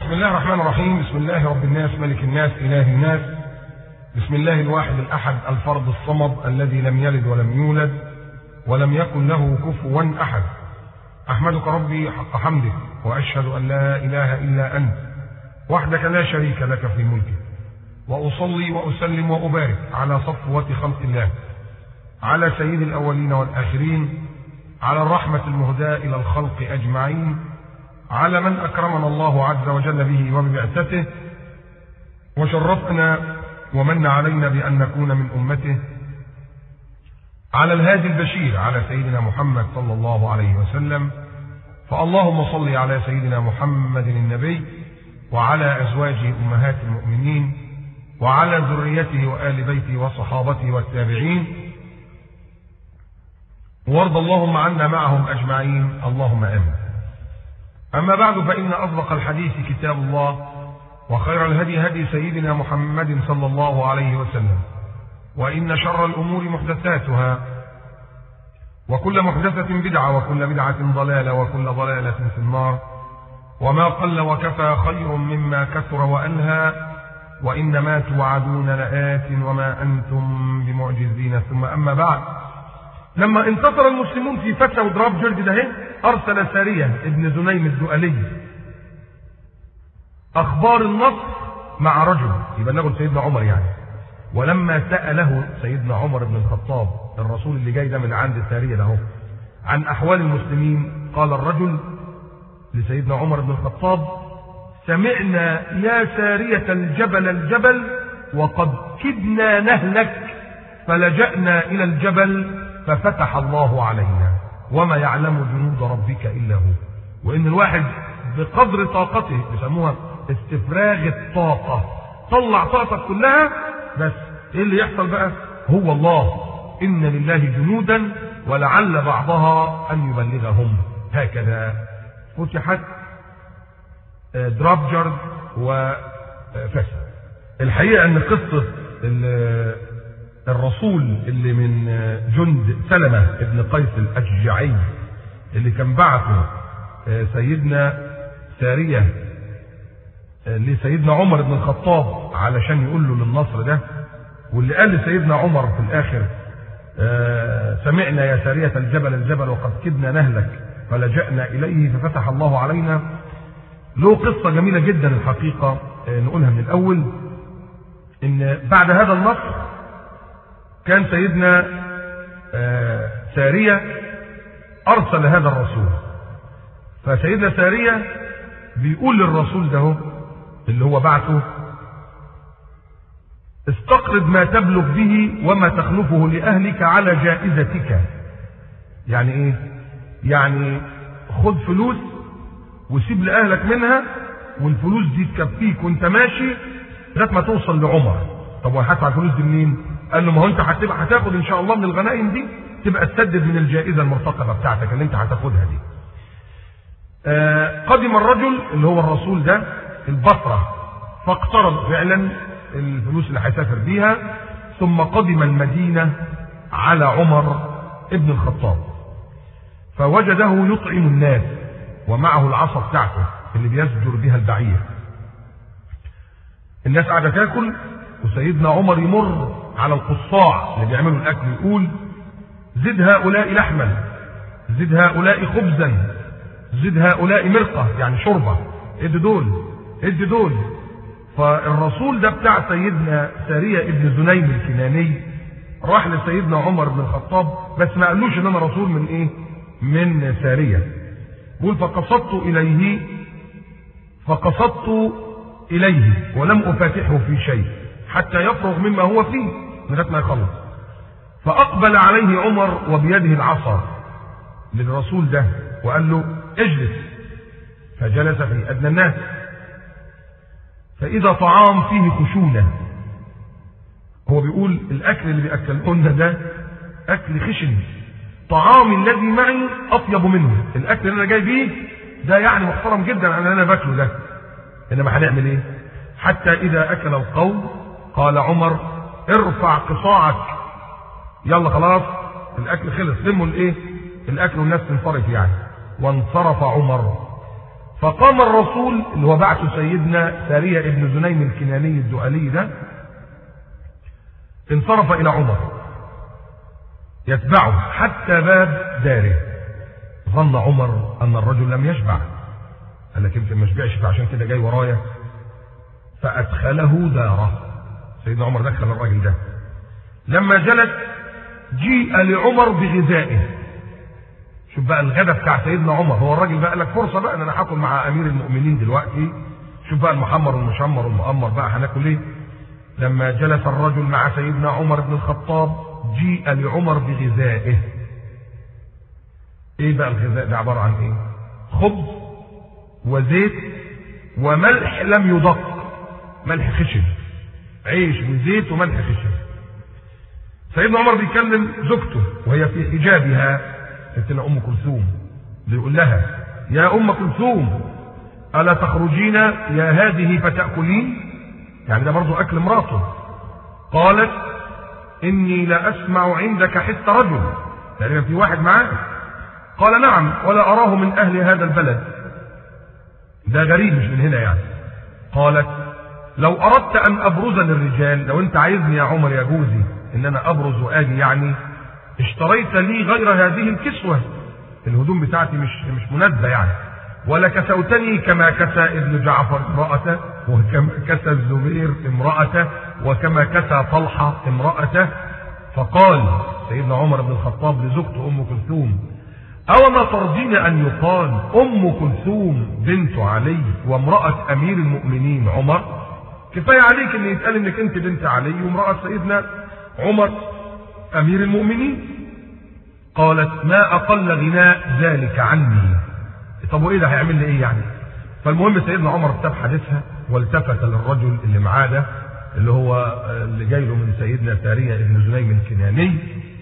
بسم الله الرحمن الرحيم بسم الله رب الناس ملك الناس إله الناس بسم الله الواحد الأحد الفرد الصمد الذي لم يلد ولم يولد ولم يكن له كفوا أحد أحمدك ربي حق حمدك وأشهد أن لا إله إلا أنت وحدك لا شريك لك في ملكك وأصلي وأسلم وأبارك على صفوة خلق الله على سيد الأولين والآخرين على الرحمة المهداة إلى الخلق أجمعين على من أكرمنا الله عز وجل به وببعثته وشرفنا ومن علينا بأن نكون من أمته على الهادي البشير على سيدنا محمد صلى الله عليه وسلم فاللهم صل على سيدنا محمد النبي وعلى أزواجه أمهات المؤمنين وعلى ذريته وآل بيته وصحابته والتابعين وارض اللهم عنا معهم أجمعين اللهم آمين أما بعد فإن أصدق الحديث كتاب الله وخير الهدي هدي سيدنا محمد صلى الله عليه وسلم وإن شر الأمور محدثاتها وكل محدثة بدعة وكل بدعة ضلالة وكل ضلالة في النار وما قل وكفى خير مما كثر وألهى وإنما توعدون لآت وما أنتم بمعجزين ثم أما بعد لما انتصر المسلمون في فتح وضراب جلد ده أرسل سارية ابن زنيم الدؤلي أخبار النصر مع رجل يبلغه سيدنا عمر يعني ولما سأله سيدنا عمر بن الخطاب الرسول اللي جاي ده من عند السارية ده عن أحوال المسلمين قال الرجل لسيدنا عمر بن الخطاب سمعنا يا سارية الجبل الجبل وقد كدنا نهلك فلجأنا إلى الجبل ففتح الله علينا وما يعلم جنود ربك إلا هو وإن الواحد بقدر طاقته بيسموها استفراغ الطاقة طلع طاقتك كلها بس ايه اللي يحصل بقى هو الله إن لله جنودا ولعل بعضها أن يبلغهم هكذا فتحت درابجرد وفسد الحقيقة أن قصة الرسول اللي من جند سلمة ابن قيس الأشجعي اللي كان بعثه سيدنا سارية لسيدنا عمر بن الخطاب علشان يقول له للنصر ده واللي قال لسيدنا عمر في الآخر سمعنا يا سارية الجبل الجبل وقد كدنا نهلك فلجأنا إليه ففتح الله علينا له قصة جميلة جدا الحقيقة نقولها من الأول إن بعد هذا النصر كان سيدنا سارية أرسل هذا الرسول فسيدنا سارية بيقول للرسول ده اللي هو بعثه استقرض ما تبلغ به وما تخلفه لأهلك على جائزتك يعني ايه يعني خد فلوس وسيب لأهلك منها والفلوس دي تكفيك وانت ماشي لغايه ما توصل لعمر طب وهدفع الفلوس دي منين قال له ما هو انت هتبقى هتاخد ان شاء الله من الغنائم دي تبقى تسدد من الجائزه المرتقبه بتاعتك اللي انت هتاخدها دي آه قدم الرجل اللي هو الرسول ده البصره فاقترض فعلا الفلوس اللي هيسافر بيها ثم قدم المدينه على عمر ابن الخطاب فوجده يطعم الناس ومعه العصا بتاعته اللي بيسجر بها البعير الناس قاعده تاكل وسيدنا عمر يمر على القصاع اللي بيعملوا الاكل يقول زد هؤلاء لحما زد هؤلاء خبزا زد هؤلاء مرقه يعني شوربه ادي دول ادي دول فالرسول ده بتاع سيدنا ساريه ابن زنيم الكناني راح لسيدنا عمر بن الخطاب بس ما قالوش ان انا رسول من ايه من ساريه بيقول فقصدت اليه فقصدت اليه ولم افاتحه في شيء حتى يفرغ مما هو فيه لغايه ما يخلص فاقبل عليه عمر وبيده العصا للرسول ده وقال له اجلس فجلس في ادنى الناس فاذا طعام فيه خشونه هو بيقول الاكل اللي بياكلونا ده اكل خشن طعامي الذي معي اطيب منه الاكل اللي انا جاي بيه ده يعني محترم جدا عن اللي انا باكله ده انما هنعمل ايه حتى اذا اكل القوم قال عمر ارفع قصاعك يلا خلاص الاكل خلص لموا الايه الاكل والناس تنصرف يعني وانصرف عمر فقام الرسول اللي هو بعث سيدنا سارية ابن زنيم الكناني الدؤلي ده انصرف إلى عمر يتبعه حتى باب داره ظن عمر أن الرجل لم يشبع قال لك يمكن ما شبعش فعشان كده جاي ورايا فأدخله داره سيدنا عمر دخل الراجل ده لما جلس جيء لعمر بغذائه شوف بقى الغدا بتاع سيدنا عمر هو الراجل بقى لك فرصه بقى ان انا هاكل مع امير المؤمنين دلوقتي شوف بقى المحمر والمشمر والمؤمر بقى هناكل ايه لما جلس الرجل مع سيدنا عمر بن الخطاب جيء لعمر بغذائه ايه بقى الغذاء ده عباره عن ايه خبز وزيت وملح لم يدق ملح خشن عيش وزيت وملح خشن سيدنا عمر بيكلم زوجته وهي في حجابها ستنا ام كلثوم بيقول لها يا ام كلثوم الا تخرجين يا هذه فتاكلين يعني ده برضه اكل مراته قالت اني لا اسمع عندك حس رجل تقريبا في واحد معاه قال نعم ولا اراه من اهل هذا البلد ده غريب مش من هنا يعني قالت لو اردت ان ابرز للرجال لو انت عايزني يا عمر يا جوزي ان انا ابرز واجي يعني اشتريت لي غير هذه الكسوة الهدوم بتاعتي مش مش مناسبة يعني ولا كسوتني كما كسى ابن جعفر امرأته وكما كسى الزبير امرأته وكما كسى طلحة امرأته فقال سيدنا عمر بن الخطاب لزوجته ام كلثوم أو ما ترضين أن يقال أم كلثوم بنت علي وامرأة أمير المؤمنين عمر كفاية عليك أن يتقال أنك أنت بنت علي وامرأة سيدنا عمر أمير المؤمنين قالت ما أقل غناء ذلك عني طب وإيه ده هيعمل لي إيه يعني فالمهم سيدنا عمر ارتب حديثها والتفت للرجل اللي معاه ده اللي هو اللي جاي له من سيدنا سارية ابن زنيم الكناني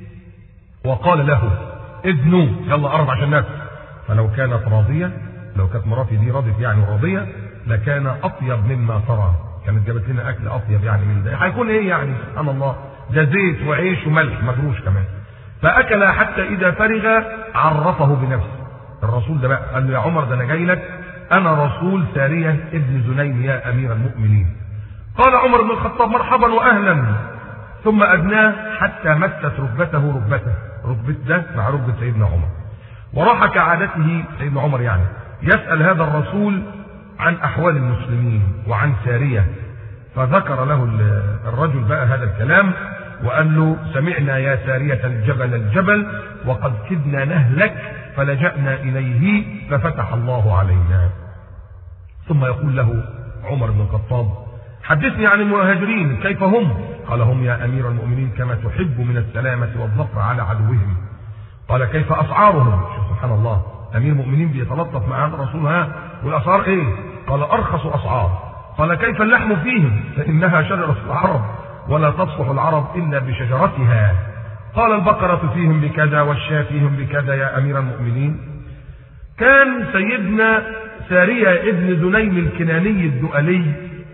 وقال له ادنوا يلا قرب عشان ناكل فلو كانت راضية لو كانت مراتي دي راضية يعني راضية لكان أطيب مما ترى كانت جابت لنا أكل أطيب يعني من ده هيكون إيه يعني سبحان الله ده زيت وعيش وملح مجروش كمان فأكل حتى إذا فرغ عرفه بنفسه الرسول ده بقى قال له يا عمر ده أنا جاي لك أنا رسول سارية ابن زنيم يا أمير المؤمنين قال عمر بن الخطاب مرحبا وأهلا ثم أدناه حتى مست ركبته ركبته ركبة ده مع ركبة سيدنا عمر وراح كعادته سيدنا عمر يعني يسأل هذا الرسول عن أحوال المسلمين وعن سارية فذكر له الرجل بقى هذا الكلام وقال له سمعنا يا سارية الجبل الجبل وقد كدنا نهلك فلجأنا إليه ففتح الله علينا ثم يقول له عمر بن الخطاب حدثني عن المهاجرين كيف هم قال هم يا أمير المؤمنين كما تحب من السلامة والظفر على عدوهم قال كيف أسعارهم شوف سبحان الله أمير المؤمنين بيتلطف مع هذا الرسول ها والأسعار إيه قال أرخص أسعار قال كيف اللحم فيهم فإنها شجرة العرب ولا تصلح العرب إلا بشجرتها قال البقرة فيهم بكذا والشاة فيهم بكذا يا أمير المؤمنين كان سيدنا سارية ابن دنيم الكناني الدؤلي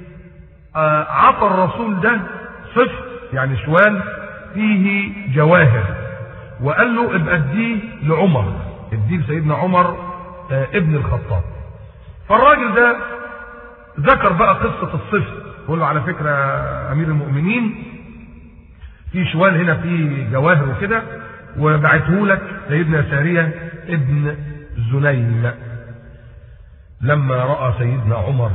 عطى الرسول ده صفر يعني شوال فيه جواهر وقال له ابقى اديه لعمر اديه سيدنا عمر ابن الخطاب فالراجل ده ذكر بقى قصة الصفر يقول له على فكرة أمير المؤمنين في شوال هنا فيه جواهر وكده وبعته لك سيدنا سارية ابن زنيم لما رأى سيدنا عمر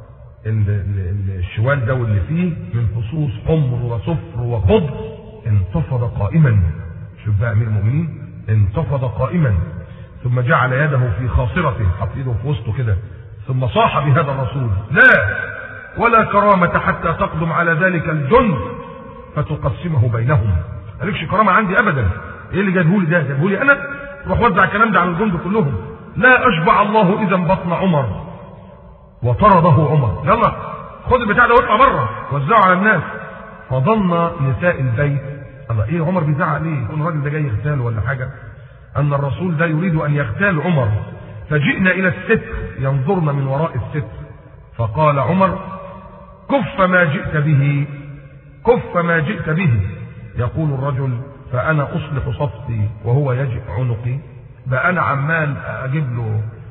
الشوال ده واللي فيه من فصوص حمر وصفر وخضر انتفض قائما شوف بقى امير المؤمنين انتفض قائما ثم جعل يده في خاصرته حط ايده في وسطه كده ثم صاح بهذا الرسول لا ولا كرامة حتى تقدم على ذلك الجند فتقسمه بينهم مالكش كرامة عندي ابدا ايه اللي جابهولي ده جابهولي انا روح وزع الكلام ده على الجند كلهم لا اشبع الله اذا بطن عمر وطرده عمر يلا خد البتاع ده واطلع بره وزعه على الناس فظن نساء البيت الله ايه عمر بيزعق ليه يكون الراجل ده جاي يغتاله ولا حاجه ان الرسول ده يريد ان يغتال عمر فجئنا الى الستر ينظرن من وراء الستر فقال عمر كف ما جئت به كف ما جئت به يقول الرجل فانا اصلح صفي وهو يجئ عنقي بقى انا عمال اجيب له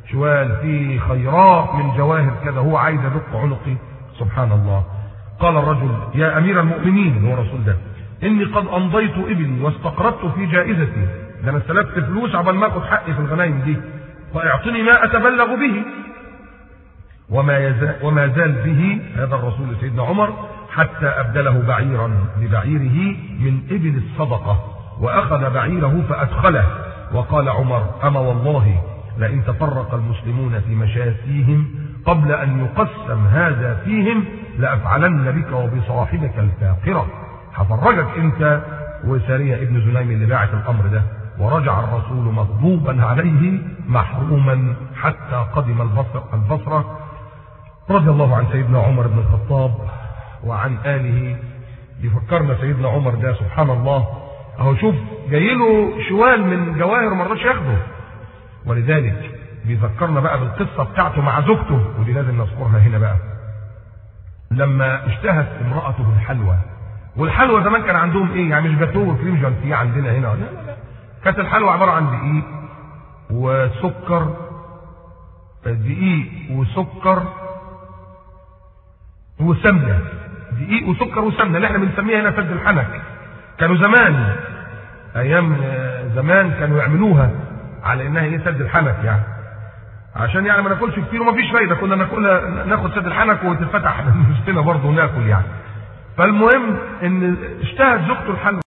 شوال فيه خيرات من جواهر كذا هو عايز يدق عنقي سبحان الله قال الرجل يا امير المؤمنين هو رسول ده اني قد امضيت ابني واستقرضت في جائزتي ده انا استلفت فلوس عبال ما اخد حقي في الغنايم دي فاعطني ما اتبلغ به وما يزال وما زال به هذا الرسول سيدنا عمر حتى ابدله بعيرا ببعيره من ابل الصدقه واخذ بعيره فادخله وقال عمر اما والله لئن تفرق المسلمون في مشاسيهم قبل ان يقسم هذا فيهم لافعلن بك وبصاحبك الفاقره هفرجك انت وساريه ابن زنيم اللي باعت الامر ده ورجع الرسول مغضوبا عليه محروما حتى قدم البصر البصره رضي الله عن سيدنا عمر بن الخطاب وعن آله يفكرنا سيدنا عمر ده سبحان الله اهو شوف جاي له شوال من جواهر ما رضاش ياخده ولذلك بيذكرنا بقى بالقصه بتاعته مع زوجته ودي لازم نذكرها هنا بقى لما اشتهت امراته الحلوى والحلوى زمان كان عندهم ايه يعني مش جاتوه وكريم جانتيه عندنا هنا لا لا لا كانت الحلوى عباره عن دقيق وسكر دقيق وسكر وسمنه دقيق وسكر وسمنه اللي احنا بنسميها هنا سد الحنك كانوا زمان ايام زمان كانوا يعملوها على انها هي سد الحنك يعني عشان يعني ما ناكلش كتير وما فيش فايده كنا ناكلها ناخد سد الحنك وتتفتح نفسنا برضه وناكل يعني فالمهم ان اشتهت زوجته الحلوى